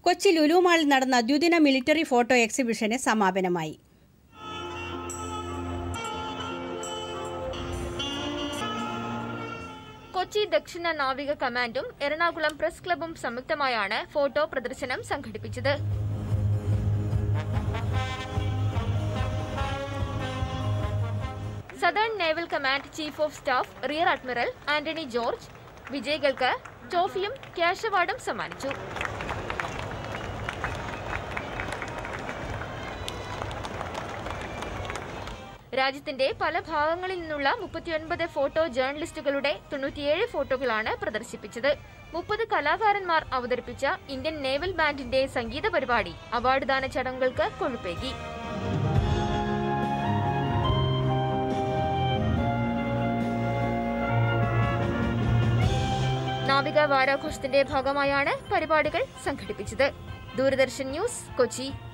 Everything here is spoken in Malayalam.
കൊച്ചി ലുലുമാളിൽ നടന്ന ദ്വിദിന മിലിറ്ററി ഫോട്ടോ എക്സിബിഷന് സമാപനമായി കൊച്ചി ദക്ഷിണ നാവിക കമാൻഡും എറണാകുളം പ്രസ് ക്ലബും സംയുക്തമായാണ് ഫോട്ടോ പ്രദർശനം സംഘടിപ്പിച്ചത് southern naval command chief of staff rear admiral Antony George വിജയികൾക്ക് ട്രോഫിയും ക്യാഷ് അവാർഡും സമ്മാനിച്ചു രാജ്യത്തിന്റെ പല ഭാഗങ്ങളിൽ നിന്നുള്ള മുപ്പത്തിയൊൻപത് ഫോട്ടോ ജേർണലിസ്റ്റുകളുടെ തൊണ്ണൂറ്റിയേഴ് ഫോട്ടോകളാണ് പ്രദർശിപ്പിച്ചത് മുപ്പത് കലാകാരന്മാർ അവതരിപ്പിച്ച ഇന്ത്യൻ നേവൽ ബാൻഡിന്റെ സംഗീത പരിപാടി അവാർഡ് ദാന ചടങ്ങുകൾക്ക് കൊഴുപ്പേകി നാവിക വാരാഘോഷത്തിന്റെ ഭാഗമായാണ് പരിപാടികൾ സംഘടിപ്പിച്ചത് ദൂരദർശൻ ന്യൂസ് കൊച്ചി